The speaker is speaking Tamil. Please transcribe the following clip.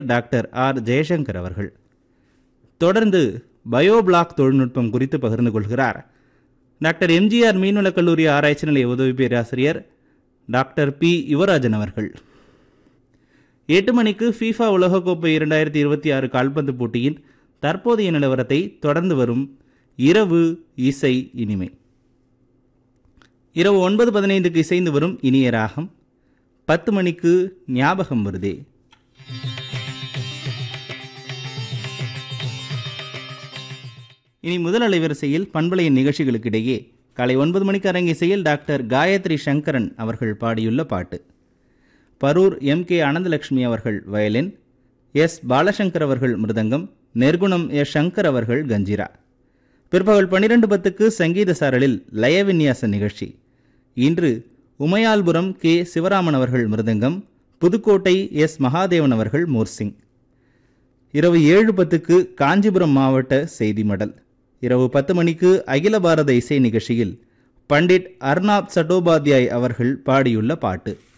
டாக்டர் ஆர் ஜெயசங்கர் அவர்கள் தொடர்ந்து பயோபிளாக் தொழில்நுட்பம் குறித்து பகிர்ந்து கொள்கிறார் டாக்டர் எம்ஜிஆர் மீன்வளக் கல்லூரி ஆராய்ச்சி நிலைய உதவி பேராசிரியர் டாக்டர் பி யுவராஜன் அவர்கள் எட்டு மணிக்கு ஃபீஃபா உலகக்கோப்பை இரண்டாயிரத்தி இருபத்தி ஆறு கால்பந்து போட்டியின் தற்போதைய நிலவரத்தை தொடர்ந்து வரும் இரவு இசை இனிமை இரவு ஒன்பது பதினைந்துக்கு இசைந்து வரும் இனிய ராகம் பத்து மணிக்கு ஞாபகம் வருதே இனி முதல் அலைவரிசையில் பண்பலையின் நிகழ்ச்சிகளுக்கிடையே காலை ஒன்பது மணிக்கு அரங்கிசையில் டாக்டர் காயத்ரி சங்கரன் அவர்கள் பாடியுள்ள பாட்டு பரூர் எம் கே அனந்தலட்சுமி அவர்கள் வயலின் எஸ் பாலசங்கர் அவர்கள் மிருதங்கம் நெர்குணம் எஸ் சங்கர் அவர்கள் கஞ்சிரா பிற்பகல் பன்னிரண்டு பத்துக்கு சங்கீத சாரலில் லயவின்யாச நிகழ்ச்சி இன்று உமையால்புரம் கே சிவராமன் அவர்கள் மிருதங்கம் புதுக்கோட்டை எஸ் மகாதேவன் அவர்கள் மோர்சிங் இரவு ஏழு பத்துக்கு காஞ்சிபுரம் மாவட்ட செய்தி மடல் இரவு பத்து மணிக்கு அகில பாரத இசை நிகழ்ச்சியில் பண்டிட் அர்னாப் சட்டோபாத்யாய் அவர்கள் பாடியுள்ள பாட்டு